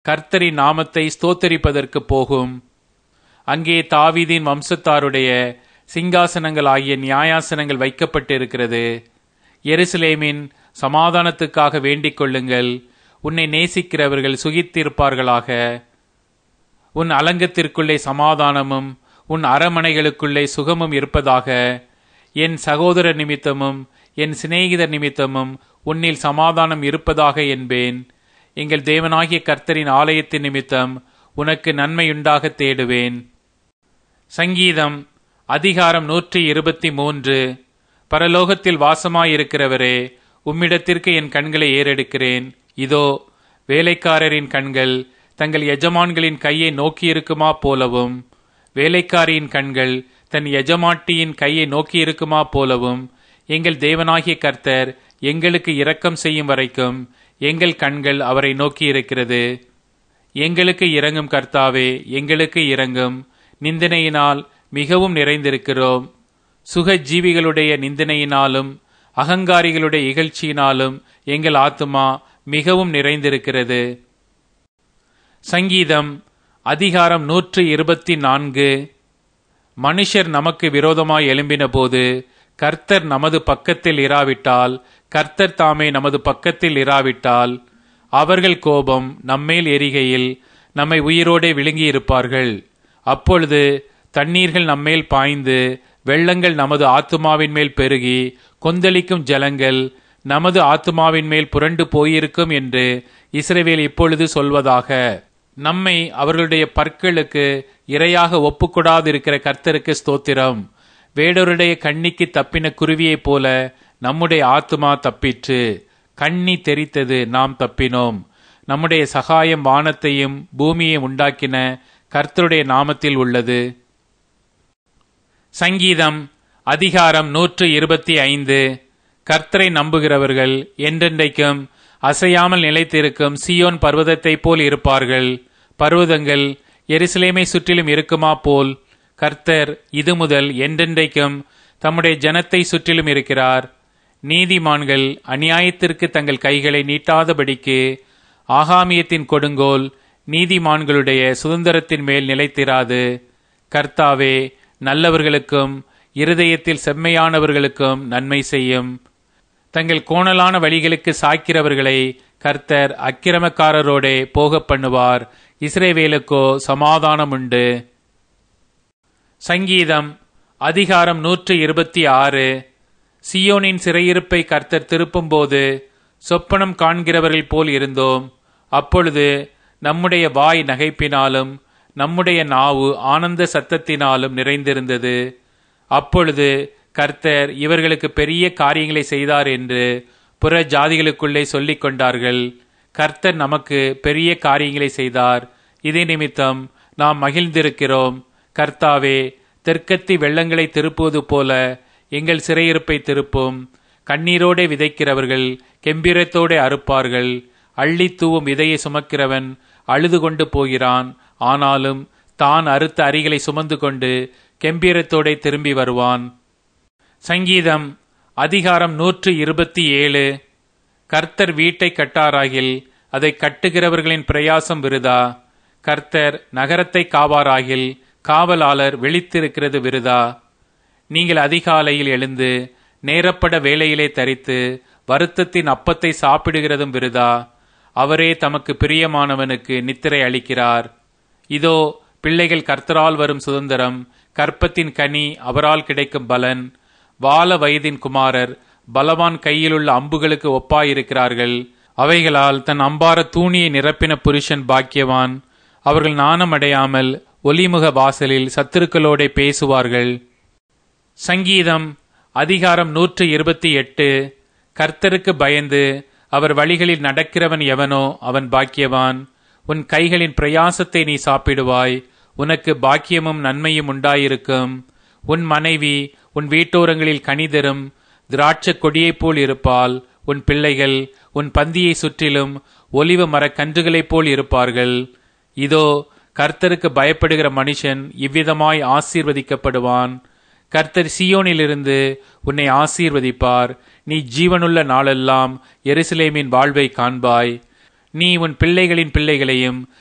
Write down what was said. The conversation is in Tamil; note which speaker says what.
Speaker 1: கர்த்தரின் நாமத்தை ஸ்தோத்தரிப்பதற்கு போகும் அங்கே தாவீதின் வம்சத்தாருடைய சிங்காசனங்கள் ஆகிய நியாயாசனங்கள் வைக்கப்பட்டிருக்கிறது எருசலேமின் சமாதானத்துக்காக வேண்டிக் கொள்ளுங்கள் உன்னை நேசிக்கிறவர்கள் சுகித்திருப்பார்களாக உன் அலங்கத்திற்குள்ளே சமாதானமும் உன் அரமனைகளுக்குள்ளே சுகமும் இருப்பதாக என் சகோதர நிமித்தமும் என் சிநேகிதர் நிமித்தமும் உன்னில் சமாதானம் இருப்பதாக என்பேன் எங்கள் தேவனாகிய கர்த்தரின் ஆலயத்தின் நிமித்தம் உனக்கு நன்மையுண்டாக தேடுவேன் சங்கீதம் அதிகாரம் நூற்றி இருபத்தி மூன்று பரலோகத்தில் வாசமாயிருக்கிறவரே உம்மிடத்திற்கு என் கண்களை ஏறெடுக்கிறேன் இதோ வேலைக்காரரின் கண்கள் தங்கள் எஜமான்களின் கையை நோக்கியிருக்குமா போலவும் வேலைக்காரியின் கண்கள் தன் எஜமாட்டியின் கையை நோக்கியிருக்குமா போலவும் எங்கள் தேவனாகிய கர்த்தர் எங்களுக்கு இரக்கம் செய்யும் வரைக்கும் எங்கள் கண்கள் அவரை நோக்கியிருக்கிறது எங்களுக்கு இறங்கும் கர்த்தாவே எங்களுக்கு இறங்கும் நிந்தனையினால் மிகவும் நிறைந்திருக்கிறோம் சுக ஜீவிகளுடைய நிந்தனையினாலும் அகங்காரிகளுடைய இகழ்ச்சியினாலும் எங்கள் ஆத்துமா மிகவும் நிறைந்திருக்கிறது சங்கீதம் அதிகாரம் நூற்று இருபத்தி நான்கு மனுஷர் நமக்கு விரோதமாய் எழும்பின போது கர்த்தர் நமது பக்கத்தில் இராவிட்டால் கர்த்தர் தாமே நமது பக்கத்தில் இராவிட்டால் அவர்கள் கோபம் நம்மேல் எரிகையில் நம்மை உயிரோடே விழுங்கியிருப்பார்கள் அப்பொழுது தண்ணீர்கள் நம்மேல் பாய்ந்து வெள்ளங்கள் நமது ஆத்துமாவின் மேல் பெருகி கொந்தளிக்கும் ஜலங்கள் நமது ஆத்துமாவின் மேல் புரண்டு போயிருக்கும் என்று இஸ்ரவேல் இப்பொழுது சொல்வதாக நம்மை அவர்களுடைய பற்களுக்கு இரையாக ஒப்புக்கொடாதிருக்கிற கர்த்தருக்கு ஸ்தோத்திரம் வேடருடைய கண்ணிக்கு தப்பின குருவியைப் போல நம்முடைய ஆத்துமா தப்பிற்று கண்ணி தெரித்தது நாம் தப்பினோம் நம்முடைய சகாயம் வானத்தையும் பூமியையும் உண்டாக்கின கர்த்தருடைய நாமத்தில் உள்ளது சங்கீதம் அதிகாரம் நூற்று இருபத்தி ஐந்து கர்த்தரை நம்புகிறவர்கள் என்றென்றைக்கும் அசையாமல் நிலைத்திருக்கும் சியோன் பர்வதத்தைப் போல் இருப்பார்கள் பர்வதங்கள் எருசலேமை சுற்றிலும் இருக்குமா போல் கர்த்தர் இது முதல் என்றென்றைக்கும் தம்முடைய ஜனத்தை சுற்றிலும் இருக்கிறார் நீதிமான்கள் அநியாயத்திற்கு தங்கள் கைகளை நீட்டாதபடிக்கு ஆகாமியத்தின் கொடுங்கோல் நீதிமான்களுடைய சுதந்திரத்தின் மேல் நிலைத்திராது கர்த்தாவே நல்லவர்களுக்கும் இருதயத்தில் செம்மையானவர்களுக்கும் நன்மை செய்யும் தங்கள் கோணலான வழிகளுக்கு சாய்க்கிறவர்களை கர்த்தர் அக்கிரமக்காரரோடே போக பண்ணுவார் இஸ்ரேவேலுக்கோ சமாதானம் உண்டு சங்கீதம் அதிகாரம் நூற்று இருபத்தி ஆறு சியோனின் சிறையிருப்பை கர்த்தர் திருப்பும்போது சொப்பனம் காண்கிறவர்கள் போல் இருந்தோம் அப்பொழுது நம்முடைய வாய் நகைப்பினாலும் நம்முடைய நாவு ஆனந்த சத்தத்தினாலும் நிறைந்திருந்தது அப்பொழுது கர்த்தர் இவர்களுக்கு பெரிய காரியங்களை செய்தார் என்று புற ஜாதிகளுக்குள்ளே சொல்லிக் கொண்டார்கள் கர்த்தர் நமக்கு பெரிய காரியங்களை செய்தார் இதே நிமித்தம் நாம் மகிழ்ந்திருக்கிறோம் கர்த்தாவே தெற்கத்தி வெள்ளங்களை திருப்புவது போல எங்கள் சிறையிருப்பை திருப்பும் கண்ணீரோடே விதைக்கிறவர்கள் கெம்பிரத்தோடே அறுப்பார்கள் அள்ளி தூவும் விதையை சுமக்கிறவன் அழுது கொண்டு போகிறான் ஆனாலும் தான் அறுத்த அரிகளை சுமந்து கொண்டு கெம்பீரத்தோடே திரும்பி வருவான் சங்கீதம் அதிகாரம் நூற்று இருபத்தி ஏழு கர்த்தர் வீட்டை கட்டாராகில் அதை கட்டுகிறவர்களின் பிரயாசம் விருதா கர்த்தர் நகரத்தை காவாராகில் காவலாளர் விழித்திருக்கிறது விருதா நீங்கள் அதிகாலையில் எழுந்து நேரப்பட வேலையிலே தரித்து வருத்தத்தின் அப்பத்தை சாப்பிடுகிறதும் விருதா அவரே தமக்கு பிரியமானவனுக்கு நித்திரை அளிக்கிறார் இதோ பிள்ளைகள் கர்த்தரால் வரும் சுதந்திரம் கற்பத்தின் கனி அவரால் கிடைக்கும் பலன் வால வயதின் குமாரர் பலவான் கையிலுள்ள அம்புகளுக்கு ஒப்பாயிருக்கிறார்கள் அவைகளால் தன் அம்பார தூணியை நிரப்பின புருஷன் பாக்கியவான் அவர்கள் நாணமடையாமல் ஒலிமுக வாசலில் சத்துருக்களோட பேசுவார்கள் சங்கீதம் அதிகாரம் நூற்று இருபத்தி எட்டு கர்த்தருக்கு பயந்து அவர் வழிகளில் நடக்கிறவன் எவனோ அவன் பாக்கியவான் உன் கைகளின் பிரயாசத்தை நீ சாப்பிடுவாய் உனக்கு பாக்கியமும் நன்மையும் உண்டாயிருக்கும் உன் மனைவி உன் வீட்டோரங்களில் கனிதரும் திராட்சக் கொடியைப் போல் இருப்பாள் உன் பிள்ளைகள் உன் பந்தியை சுற்றிலும் ஒலிவ மரக் கன்றுகளைப் போல் இருப்பார்கள் இதோ கர்த்தருக்கு பயப்படுகிற மனுஷன் இவ்விதமாய் ஆசீர்வதிக்கப்படுவான் கர்த்தர் சியோனிலிருந்து உன்னை ஆசீர்வதிப்பார் நீ ஜீவனுள்ள நாளெல்லாம் எருசலேமின் வாழ்வை காண்பாய் நீ உன் பிள்ளைகளின் பிள்ளைகளையும்